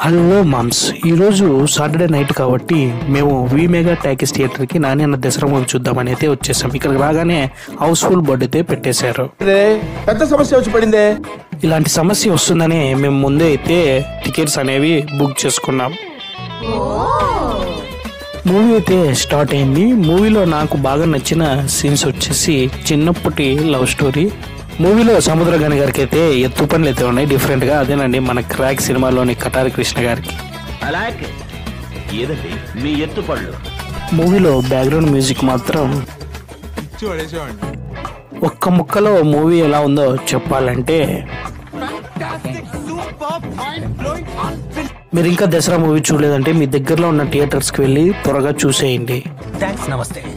hello moms ఈరోజు Saturday night కాబట్టి మేము వి మెగా టాకీస్ థియేటర్కి నాని అన్న దసరా మూవీ చూద్దామని అయితే వచ్చేసాం ఇక్కడికి రాగానే హౌస్ఫుల్ బోర్డు అయితే పెట్టేశారు రే పెద్ద సమస్య వచ్చి పడిందే ఇలాంటి సమస్య వస్తుందని మేము ముందే అయితే టికెట్స్ అనేవి బుక్ చేసుకున్నాం మూవీ అయితే స్టార్ట్ అయింది మూవీలో నాకు బాగా నచ్చిన సీన్స్ వచ్చేసి చిన్నప్పటి లవ్ స్టోరీ మూవీలో సముద్ర గని గారికి అయితే ఎత్తు పనులు అయితే ఉన్నాయి డిఫరెంట్ గా అదేనండి మన క్రాక్ సినిమాలోని కటారి కృష్ణ గారికి అలాగే ఏదండి మీ ఎత్తుపళ్ళు మూవీలో బ్యాక్గ్రౌండ్ మ్యూజిక్ మాత్రం ఒక్క ముక్కలో మూవీ ఎలా ఉందో చెప్పాలంటే మీరు ఇంకా దసరా మూవీ చూడలేదంటే మీ దగ్గరలో ఉన్న థియేటర్స్కి వెళ్ళి త్వరగా చూసేయండి థ్యాంక్స్ నమస్తే